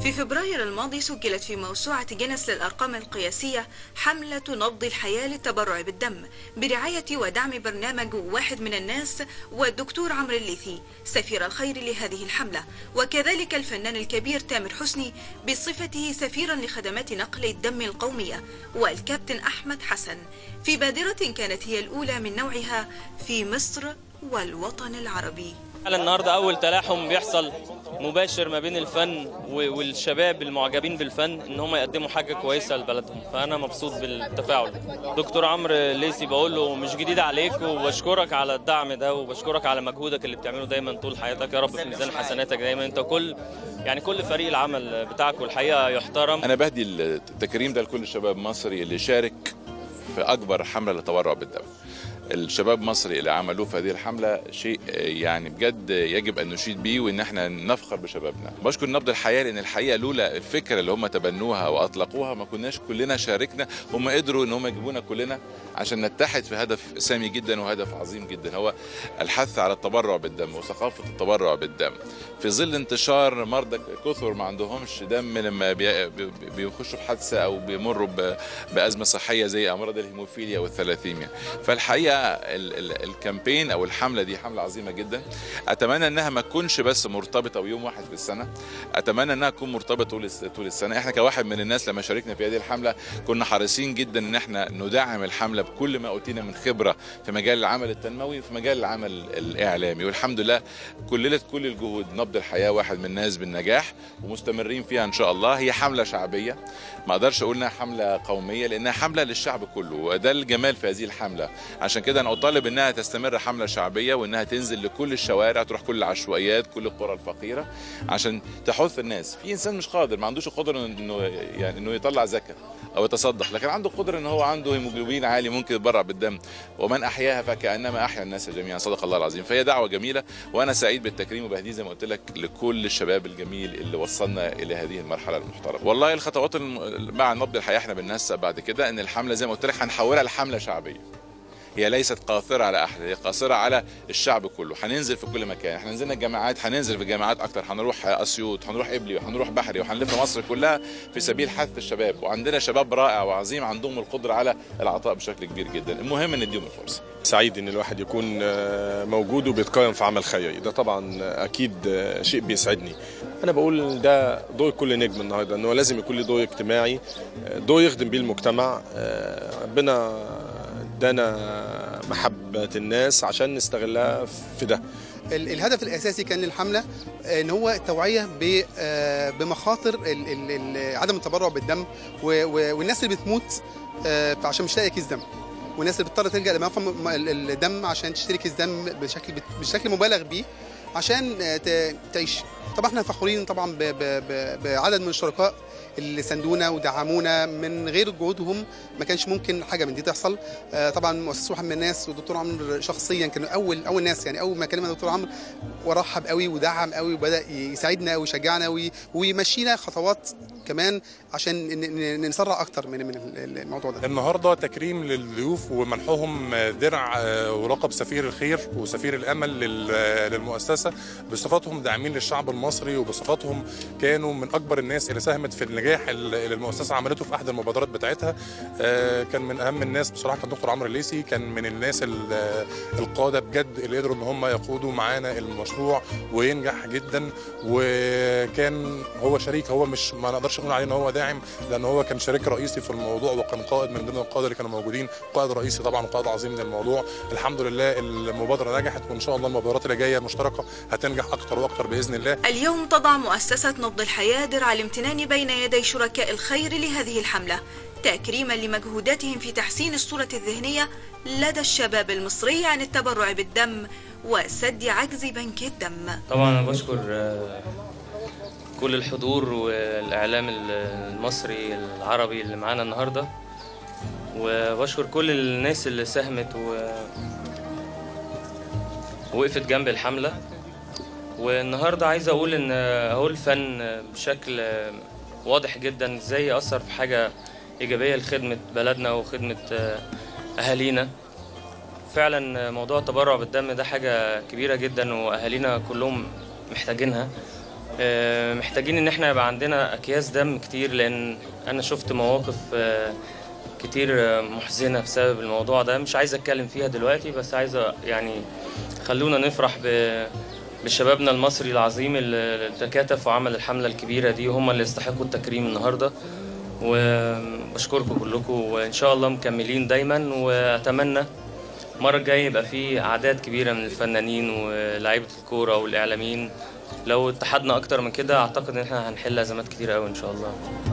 في فبراير الماضي سجلت في موسوعة جينيس للأرقام القياسية حملة نبض الحياة للتبرع بالدم برعاية ودعم برنامج واحد من الناس والدكتور عمرو الليثي سفير الخير لهذه الحملة وكذلك الفنان الكبير تامر حسني بصفته سفيرا لخدمات نقل الدم القومية والكابتن أحمد حسن في بادرة كانت هي الأولى من نوعها في مصر والوطن العربي النهارده اول تلاحم بيحصل مباشر ما بين الفن والشباب المعجبين بالفن ان هم يقدموا حاجه كويسه لبلدهم فانا مبسوط بالتفاعل دكتور عمرو ليسي بقول له مش جديد عليك وبشكرك على الدعم ده وبشكرك على مجهودك اللي بتعمله دايما طول حياتك يا رب في ميزان حسناتك دايما انت كل يعني كل فريق العمل بتاعك والحقيقه يحترم انا بهدي التكريم ده لكل الشباب المصري اللي شارك في اكبر حمله للتبرع بالدم الشباب المصري اللي عملوه في هذه الحمله شيء يعني بجد يجب ان نشيد بيه وان احنا نفخر بشبابنا بشكر نبض الحياه لان الحقيقه لولا الفكره اللي هم تبنوها واطلقوها ما كناش كلنا شاركنا هم قدروا ان هم يجيبونا كلنا عشان نتحد في هدف سامي جدا وهدف عظيم جدا هو الحث على التبرع بالدم وثقافه التبرع بالدم في ظل انتشار مرضى كثر ما عندهمش دم لما بيخشوا في حادثه او بيمروا بازمه صحيه زي امراض الهيموفيليا والثلاثيميا فالحقيقه الكامبين او الحمله دي حمله عظيمه جدا اتمنى انها ما تكونش بس مرتبطه بيوم واحد في السنه اتمنى انها تكون مرتبطه طول طول السنه احنا كواحد من الناس لما شاركنا في هذه الحمله كنا حريصين جدا ان احنا ندعم الحمله بكل ما اوتينا من خبره في مجال العمل التنموي وفي مجال العمل الاعلامي والحمد لله كللت كل الجهود نبض الحياه واحد من الناس بالنجاح ومستمرين فيها ان شاء الله هي حمله شعبيه ما اقدرش اقول انها حمله قوميه لانها حمله للشعب كله وده الجمال في هذه الحمله عشان كده انا اطالب انها تستمر حمله شعبيه وانها تنزل لكل الشوارع تروح كل العشوائيات كل القرى الفقيره عشان تحث الناس في انسان مش قادر ما عندوش القدره انه يعني انه يطلع زكاه او يتصدق لكن عنده قدره ان هو عنده هيموجلوبين عالي ممكن يتبرع بالدم ومن احياها فكانما احيا الناس جميعا صدق الله العظيم فهي دعوه جميله وانا سعيد بالتكريم وبهديه زي ما قلت لك لكل الشباب الجميل اللي وصلنا الى هذه المرحله المحترمه والله الخطوات مع نبض الحياه احنا بننسق بعد كده ان الحمله زي ما قلت لك هنحولها لحمله شعبيه هي ليست قاصرة على أحد هي قاصرة على الشعب كله هننزل في كل مكان احنا نزلنا الجامعات هننزل في الجامعات أكتر هنروح أسيوط هنروح إبلي وهنروح بحري وهنلف مصر كلها في سبيل حث الشباب وعندنا شباب رائع وعظيم عندهم القدرة على العطاء بشكل كبير جدا المهم ان نديهم الفرصة سعيد ان الواحد يكون موجود وبيتقيم في عمل خيري ده طبعا اكيد شيء بيسعدني انا بقول ده دور كل نجم النهارده ان هو لازم يكون له دور اجتماعي دور يخدم بيه المجتمع ربنا ادانا محبة الناس عشان نستغلها في ده الهدف الاساسي كان للحمله ان هو التوعيه بمخاطر عدم التبرع بالدم والناس اللي بتموت عشان مش لاقيه كيس دم والناس اللي بتضطر تلجا لمنفى الدم عشان تشتري كيس دم بشكل بشكل مبالغ بيه عشان تعيش طبعا احنا فخورين طبعا بعدد من الشركاء اللي ساندونا ودعمونا من غير جهودهم ما كانش ممكن حاجه من دي تحصل طبعا مؤسسه واحد من الناس والدكتور عمرو شخصيا كانوا اول اول ناس يعني اول ما كلمنا الدكتور عمرو ورحب قوي ودعم قوي وبدا يساعدنا ويشجعنا ويمشينا خطوات كمان عشان نسرع اكتر من من الموضوع ده النهارده تكريم للضيوف ومنحهم درع ولقب سفير الخير وسفير الامل للمؤسسه بصفتهم داعمين للشعب المصري وبصفتهم كانوا من اكبر الناس اللي ساهمت في النجاح اللي المؤسسه عملته في احد المبادرات بتاعتها كان من اهم الناس بصراحه كان دكتور عمرو الليسي كان من الناس القاده بجد اللي قدروا ان هم يقودوا معانا المشروع وينجح جدا وكان هو شريك هو مش ما نقدرش نقول عليه ان هو داعم لان هو كان شريك رئيسي في الموضوع وكان قائد من ضمن القاده اللي كانوا موجودين قائد رئيسي طبعا وقائد عظيم من الموضوع الحمد لله المبادره نجحت وان شاء الله المبادرات اللي جايه المشتركه هتنجح اكتر واكتر باذن الله اليوم تضع مؤسسه نبض الحياه درع الامتنان بين يدي شركاء الخير لهذه الحمله تكريما لمجهوداتهم في تحسين الصوره الذهنيه لدى الشباب المصري عن التبرع بالدم وسد عجز بنك الدم طبعا انا بشكر كل الحضور والاعلام المصري العربي اللي معانا النهارده وبشكر كل الناس اللي ساهمت و وقفت جنب الحمله والنهارده عايز اقول ان اهو الفن بشكل واضح جدا ازاي ياثر في حاجه ايجابيه لخدمه بلدنا وخدمه اهالينا فعلا موضوع التبرع بالدم ده حاجه كبيره جدا واهالينا كلهم محتاجينها آه، محتاجين ان احنا يبقى عندنا اكياس دم كتير لان انا شفت مواقف آه، كتير آه، محزنة بسبب الموضوع ده مش عايز اتكلم فيها دلوقتي بس عايز أ- يعني خلونا نفرح ب بشبابنا المصري العظيم اللي تكاتف وعمل الحملة الكبيرة دي وهم اللي يستحقوا التكريم النهاردة وبشكركم كلكم وإن شاء الله مكملين دايما وأتمنى المرة الجاية يبقى في أعداد كبيرة من الفنانين ولاعيبة الكورة والإعلاميين لو اتحدنا أكتر من كده أعتقد إن احنا هنحل أزمات كتير أوي إن شاء الله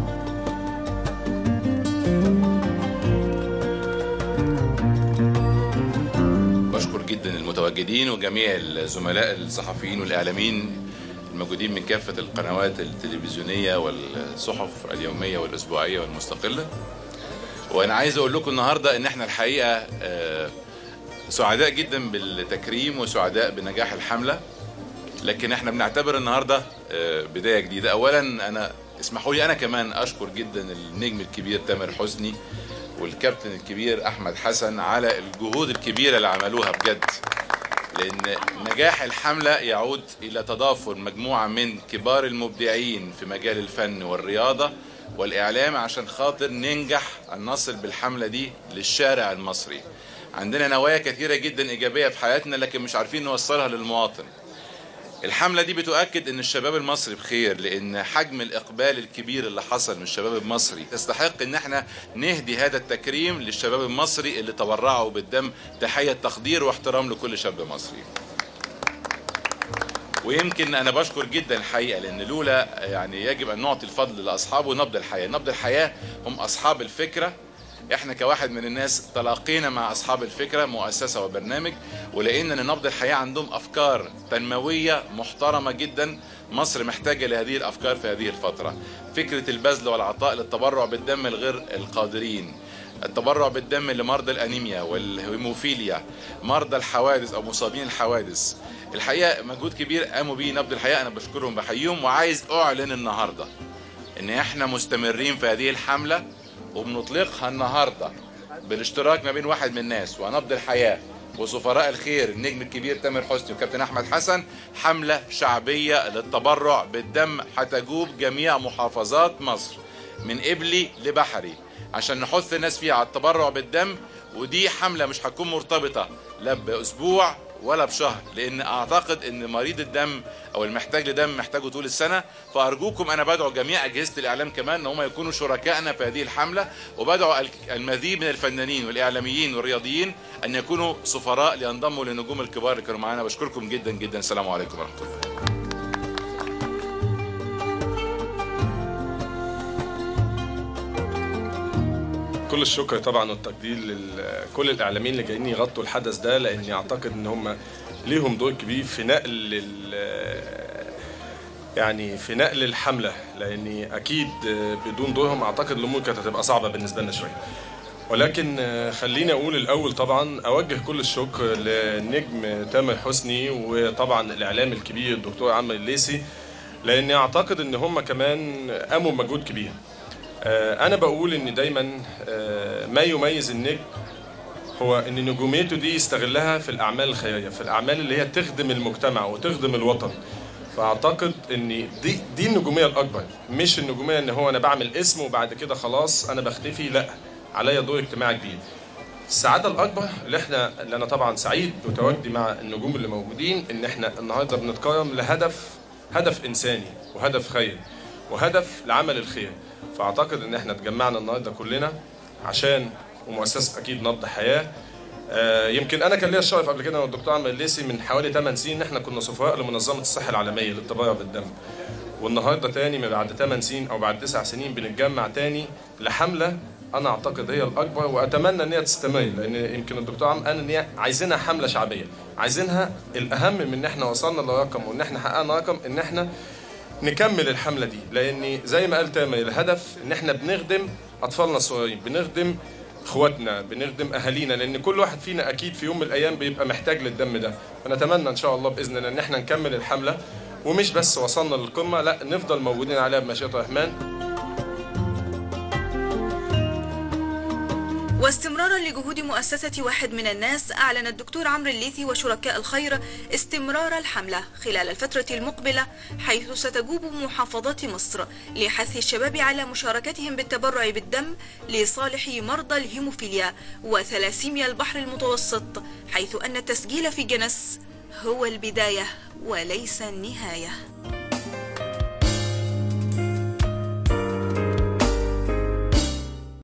بشكر جدا المتواجدين وجميع الزملاء الصحفيين والاعلاميين الموجودين من كافه القنوات التلفزيونيه والصحف اليوميه والاسبوعيه والمستقله وانا عايز اقول لكم النهارده ان احنا الحقيقه آه، سعداء جدا بالتكريم وسعداء بنجاح الحمله لكن احنا بنعتبر النهارده آه، بدايه جديده اولا انا اسمحوا لي انا كمان اشكر جدا النجم الكبير تامر حسني والكابتن الكبير احمد حسن على الجهود الكبيره اللي عملوها بجد لان نجاح الحمله يعود الى تضافر مجموعه من كبار المبدعين في مجال الفن والرياضه والاعلام عشان خاطر ننجح ان نصل بالحمله دي للشارع المصري عندنا نوايا كثيره جدا ايجابيه في حياتنا لكن مش عارفين نوصلها للمواطن الحملة دي بتؤكد ان الشباب المصري بخير لان حجم الاقبال الكبير اللي حصل من الشباب المصري تستحق ان احنا نهدي هذا التكريم للشباب المصري اللي تبرعوا بالدم تحية تقدير واحترام لكل شاب مصري ويمكن انا بشكر جدا الحقيقه لان لولا يعني يجب ان نعطي الفضل لاصحابه نبض الحياه، نبض الحياه هم اصحاب الفكره احنا كواحد من الناس تلاقينا مع اصحاب الفكره مؤسسه وبرنامج ولقينا ان نبض الحياه عندهم افكار تنمويه محترمه جدا مصر محتاجه لهذه الافكار في هذه الفتره. فكره البذل والعطاء للتبرع بالدم الغير القادرين. التبرع بالدم لمرضى الانيميا والهيموفيليا مرضى الحوادث او مصابين الحوادث الحقيقه مجهود كبير قاموا بيه نبض الحقيقه انا بشكرهم بحييهم وعايز اعلن النهارده ان احنا مستمرين في هذه الحمله وبنطلقها النهارده بالاشتراك ما بين واحد من الناس ونبض الحياه وسفراء الخير النجم الكبير تامر حسني وكابتن احمد حسن حمله شعبيه للتبرع بالدم هتجوب جميع محافظات مصر من قبلي لبحري عشان نحث الناس فيها على التبرع بالدم ودي حمله مش هتكون مرتبطه لا باسبوع ولا بشهر لان اعتقد ان مريض الدم او المحتاج لدم محتاجه طول السنه فارجوكم انا بدعو جميع اجهزه الاعلام كمان ان هم يكونوا شركائنا في هذه الحمله وبدعو المزيد من الفنانين والاعلاميين والرياضيين ان يكونوا سفراء لينضموا للنجوم الكبار اللي كانوا معانا بشكركم جدا جدا السلام عليكم ورحمه الله كل الشكر طبعا والتقدير لكل الاعلاميين اللي جايين يغطوا الحدث ده لاني اعتقد ان هم ليهم دور كبير في نقل ال- يعني في نقل الحمله لاني اكيد بدون دورهم اعتقد الامور كانت هتبقى صعبه بالنسبه لنا شويه ولكن خليني اقول الاول طبعا اوجه كل الشكر للنجم تامر حسني وطبعا الاعلام الكبير الدكتور عمرو الليسي لاني اعتقد ان هم كمان قاموا بمجهود كبير آه، انا بقول ان دايما آه، ما يميز النجم هو ان نجوميته دي يستغلها في الاعمال الخيريه في الاعمال اللي هي تخدم المجتمع وتخدم الوطن فاعتقد ان دي دي النجوميه الاكبر مش النجوميه ان هو انا بعمل اسم وبعد كده خلاص انا بختفي لا عليا دور اجتماعي كبير السعادة الأكبر اللي احنا اللي أنا طبعا سعيد بتواجدي مع النجوم اللي موجودين إن احنا النهارده بنتكرم لهدف هدف إنساني وهدف خيري وهدف لعمل الخير فأعتقد إن احنا اتجمعنا النهارده كلنا عشان ومؤسسة أكيد نبض حياة آه، يمكن انا كان ليا الشرف قبل كده انا والدكتور عمرو الليسي من حوالي 8 سنين ان احنا كنا سفراء لمنظمه الصحه العالميه للتبرع بالدم والنهارده تاني من بعد 8 سنين او بعد 9 سنين بنتجمع تاني لحمله انا اعتقد هي الاكبر واتمنى ان هي تستمر لان يمكن الدكتور عم قال ان هي عايزينها حمله شعبيه عايزينها الاهم من ان احنا وصلنا لرقم وان احنا حققنا رقم ان احنا نكمل الحمله دي لان زي ما قال تامر الهدف ان احنا بنخدم اطفالنا الصغيرين بنخدم اخواتنا بنخدم اهالينا لان كل واحد فينا اكيد في يوم من الايام بيبقى محتاج للدم ده فنتمنى ان شاء الله باذن الله ان احنا نكمل الحمله ومش بس وصلنا للقمه لا نفضل موجودين عليها بمشيئه الرحمن واستمرارا لجهود مؤسسة واحد من الناس أعلن الدكتور عمرو الليثي وشركاء الخير استمرار الحملة خلال الفترة المقبلة حيث ستجوب محافظات مصر لحث الشباب على مشاركتهم بالتبرع بالدم لصالح مرضى الهيموفيليا وثلاسيميا البحر المتوسط حيث أن التسجيل في جنس هو البداية وليس النهاية